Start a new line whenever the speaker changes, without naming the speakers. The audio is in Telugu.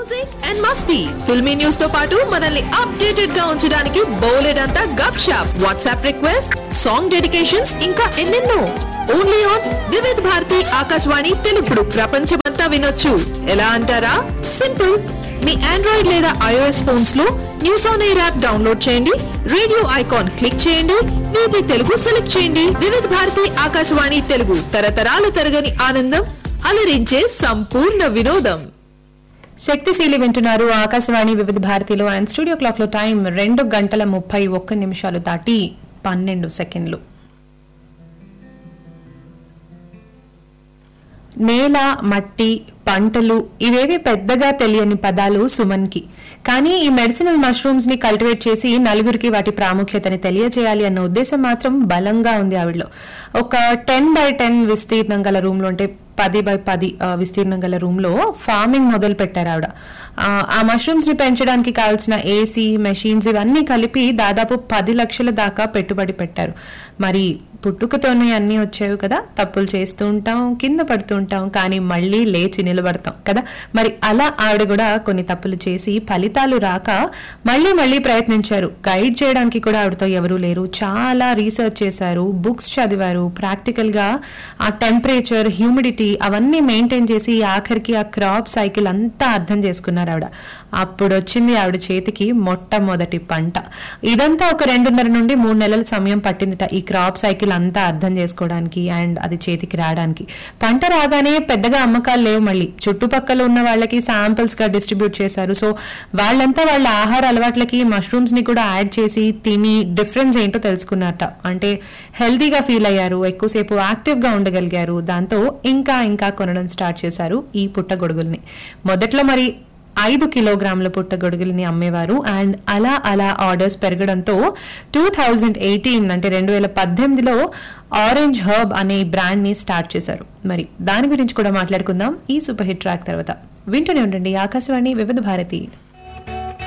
మ్యూజిక్ అండ్ మస్తీ ఫిల్మీ న్యూస్ తో పాటు మనల్ని అప్డేటెడ్ గా ఉంచడానికి బోలెడంతా gupshup WhatsApp request song dedications ఇంకా ఎన్నెన్నో ఓన్లీ ఆన్ వివిధ్ భారతి ఆకాశవాణి తెలుగుడు ప్రపంచమంతా వినొచ్చు ఎలా అంటారా సింపుల్ మీ ఆండ్రాయిడ్ లేదా ఐఓఎస్ ఫోన్స్ లో news on air app download చేయండి రేడియో ఐకాన్ క్లిక్ చేయండి వీబీ తెలుగు సెలెక్ట్ చేయండి వివిధ భారతి ఆకాశవాణి తెలుగు తరతరాల తరగని ఆనందం అలరించే సంపూర్ణ వినోదం
శక్తిశీలి వింటున్నారు ఆకాశవాణి వివిధ భారతిలో అండ్ స్టూడియో క్లాక్ లో టైం రెండు గంటల ముప్పై ఒక్క నిమిషాలు దాటి పన్నెండు సెకండ్లు నేల మట్టి పంటలు ఇవేవి పెద్దగా తెలియని పదాలు సుమన్కి కానీ ఈ మెడిసినల్ మష్రూమ్స్ ని కల్టివేట్ చేసి నలుగురికి వాటి ప్రాముఖ్యతని తెలియజేయాలి అన్న ఉద్దేశం మాత్రం బలంగా ఉంది ఆవిడలో ఒక టెన్ బై టెన్ విస్తీర్ణం గల రూమ్ లో అంటే పది బై పది ఆ, విస్తీర్ణం గల రూమ్ లో ఫార్మింగ్ మొదలు పెట్టారు ఆవిడ ఆ, ఆ మష్రూమ్స్ ని పెంచడానికి కావాల్సిన ఏసీ మెషిన్స్ ఇవన్నీ కలిపి దాదాపు పది లక్షల దాకా పెట్టుబడి పెట్టారు మరి పుట్టుకతోనే అన్నీ వచ్చాయి కదా తప్పులు చేస్తూ ఉంటాం కింద పడుతూ ఉంటాం కానీ మళ్ళీ లేచి నిలబడతాం కదా మరి అలా ఆవిడ కూడా కొన్ని తప్పులు చేసి ఫలితాలు రాక మళ్ళీ మళ్ళీ ప్రయత్నించారు గైడ్ చేయడానికి కూడా ఆవిడతో ఎవరూ లేరు చాలా రీసెర్చ్ చేశారు బుక్స్ చదివారు ప్రాక్టికల్ గా ఆ టెంపరేచర్ హ్యూమిడిటీ అవన్నీ మెయింటైన్ చేసి ఆఖరికి ఆ క్రాప్ సైకిల్ అంతా అర్థం చేసుకున్నారు ఆవిడ అప్పుడు వచ్చింది ఆవిడ చేతికి మొట్టమొదటి పంట ఇదంతా ఒక రెండున్నర నుండి మూడు నెలల సమయం పట్టిందిట ఈ క్రాప్ సైకిల్ అంతా అర్థం చేసుకోవడానికి అండ్ అది చేతికి రావడానికి పంట రాగానే పెద్దగా అమ్మకాలు లేవు మళ్ళీ చుట్టుపక్కల ఉన్న వాళ్ళకి శాంపిల్స్ గా డిస్ట్రిబ్యూట్ చేశారు సో వాళ్ళంతా వాళ్ళ ఆహార అలవాట్లకి మష్రూమ్స్ ని కూడా యాడ్ చేసి తిని డిఫరెన్స్ ఏంటో తెలుసుకున్నారట అంటే హెల్తీగా ఫీల్ అయ్యారు ఎక్కువసేపు యాక్టివ్ గా ఉండగలిగారు దాంతో ఇంకా ఇంకా కొనడం స్టార్ట్ చేశారు ఈ పుట్టగొడుగుల్ని మొదట్లో మరి ఐదు కిలోగ్రాముల పుట్టగొడుగుల్ని అమ్మేవారు అండ్ అలా అలా ఆర్డర్స్ పెరగడంతో టూ థౌజండ్ ఎయిటీన్ అంటే రెండు వేల పద్దెనిమిదిలో ఆరెంజ్ హర్బ్ అనే బ్రాండ్ ని స్టార్ట్ చేశారు మరి దాని గురించి కూడా మాట్లాడుకుందాం ఈ సూపర్ హిట్ ట్రాక్ తర్వాత వింటూనే ఉండండి ఆకాశవాణి వివిధ భారతి